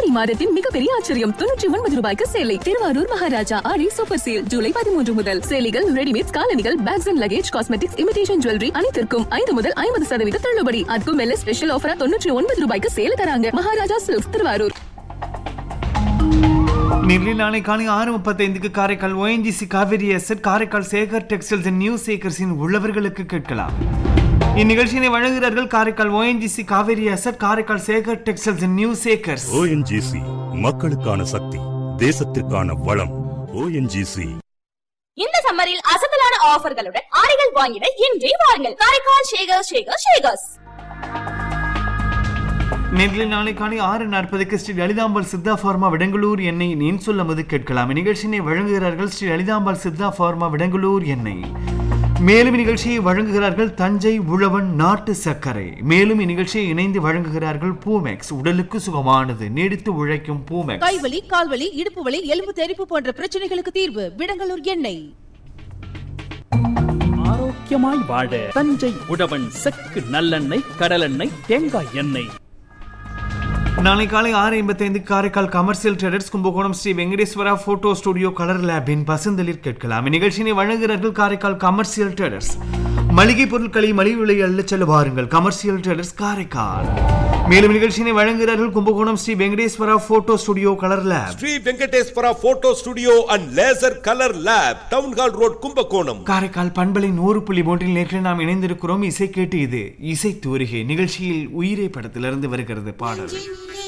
மாதத்தின் மிகப்பெரிய ஆச்சரியம் தொண்ணூற்றி ஒன்பது ரூபாய்க்கு சேலை திருவாரூர் மகாராஜா ஆடி சூப்பர் சேல் ஜூலை பதிமூன்று முதல் சேலைகள் ரெடிமேட் காலணிகள் bags and luggage cosmetics imitation jewellery அனைத்திற்கும் ஐந்து முதல் ஐம்பது சதவீத தள்ளுபடி அதுக்கும் மேல ஸ்பெஷல் ஆஃபரா தொண்ணூற்றி ஒன்பது ரூபாய்க்கு சேல தராங்க மகாராஜா சில்க்ஸ் திருவாரூர் நெல்லி நாளை காலை ஆறு முப்பத்தைந்துக்கு Karaikal ONGC Cauvery asset Karaikal Sekar textiles and new சேகர்ஸின் உள்ளவர்களுக்கு கேட்கலாம் இந்நிகழ்ச்சியினை வழங்குகிறார்கள் Karaikal ONGC Cauvery asset Karaikal Sekar textiles and new Sekar's ONGC மக்களுக்கான சக்தி தேசத்திற்கான வளம் ஓஎன்ஜிசி இந்த சம்மரில் அசத்தலான ஆஃபர்களுடன் ஆடைகள் வாங்கிட இன்றே வாருங்கள் காரைக்கால் ஷேகர் ஷேகர் ஷேகர்ஸ் நெல்லி நாளை காலை ஆறு நாற்பதுக்கு ஸ்ரீ லலிதாம்பாள் சித்தா ஃபார்மா விடங்களூர் எண்ணெய் நீன் சொல்லும்போது கேட்கலாம் இந்நிகழ்ச்சியினை வழங்குகிறார்கள் ஸ்ரீ லலிதாம்பாள் சித்தா ஃபார்மா விடங்களூர் எண்ணெய் மேலும் இந்நிகழ்ச்சியை வழங்குகிறார்கள் தஞ்சை உழவன் நாட்டு சர்க்கரை மேலும் இந்நிகழ்ச்சியை இணைந்து வழங்குகிறார்கள் பூமெக்ஸ் உடலுக்கு சுகமானது நீடித்து உழைக்கும் பூமெக்ஸ் கைவலி கால்வலி இடுப்பு வலி எலும்பு தெறிப்பு போன்ற பிரச்சனைகளுக்கு தீர்வு விடங்கலூர் எண்ணெய் ஆரோக்கியமாய் வாழ தஞ்சை உழவன் செக்கு நல்லெண்ணெய் கடலெண்ணெய் தேங்காய் எண்ணெய் நாளை காலை ஆறு ஐம்பத்தைந்து Karaikal commercial traders Kumbakonam Shri Venkateswara photo studio colour லேபின் பசந்தலில் கேட்கலாம் இந்நிகழ்ச்சியினை வழங்குகிறார்கள் காரைக்கால் கமர்ஷியல் ட்ரேடர்ஸ் மளிகை பொருட்களை மலிவு விலை அள்ளச் செல்ல வாருங்கள் கமர்ஷியல் ட்ரேடர்ஸ் காரைக்கால் மேலும் நிகழ்ச்சியினை வழங்குகிறார்கள் Kumbakonam Shri Venkateswara photo studio colour lab Shri Venkateswara photo studio and laser colour lab town hall road Kumbakonam Karaikal பண்பலை நூறு புள்ளி மூன்றில் நேற்று நாம் இணைந்திருக்கிறோம் இசை கேட்டு இது இசை தூரிகை நிகழ்ச்சியில் உயிரை படத்திலிருந்து வருகிறது பாடல்